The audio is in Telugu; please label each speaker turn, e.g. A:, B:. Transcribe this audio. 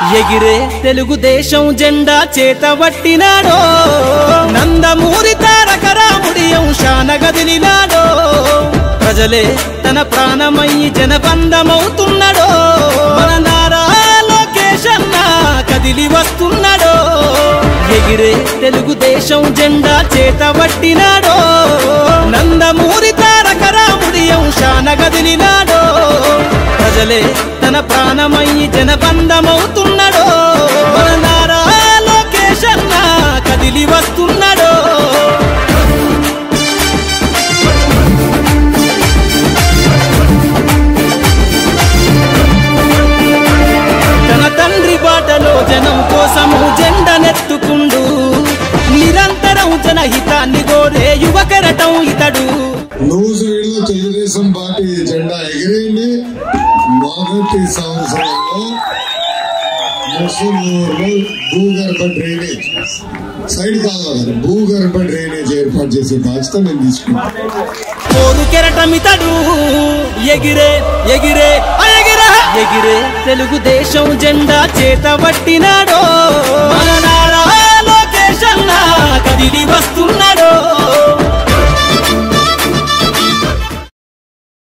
A: ఎగిరే తెలుగుదేశం జెండా చేతబట్టినాడో నందమూరి తారక రాముడి అంశాన గదిలినాడో ప్రజలే తన ప్రాణమయ్యి జనబంధమవుతున్నాడో మన నారా లోకేష్ అన్న కదిలి వస్తున్నాడో ఎగిరే తెలుగుదేశం జెండా చేతబట్టినాడో నందమూరి తారక రాముడి అంశాన గదిలినాడో ప్రజలే తన ప్రాణమయ్యి జనబంధమవుతున్నాడో మన నారా లోకేష్ అన్న కదిలి వస్తున్నాడో తన తండ్రి బాటలో జనం కోసము జెండనెత్తుకుండు నిరంతరం జనహితాన్ని కోరే యువకరటం ఇతడు
B: నూజివీడులో తెలుగుదేశం పార్టీ జెండా ఎగిరింది మొదటి సంవత్సరంలో ముసునూరులో భూగర్భ డ్రైనేజ్ సైడ్ కావాలి భూగర్భ డ్రైనేజ్ ఏర్పాటు చేసే బాధ్యత నేను తీసుకున్నాను
A: కోరు కెరటమితడు ఎగిరే ఎగిరే ఆ ఎగిరే ఎగిరే తెలుగుదేశం జెండా చేతబట్టినాడో మన నారా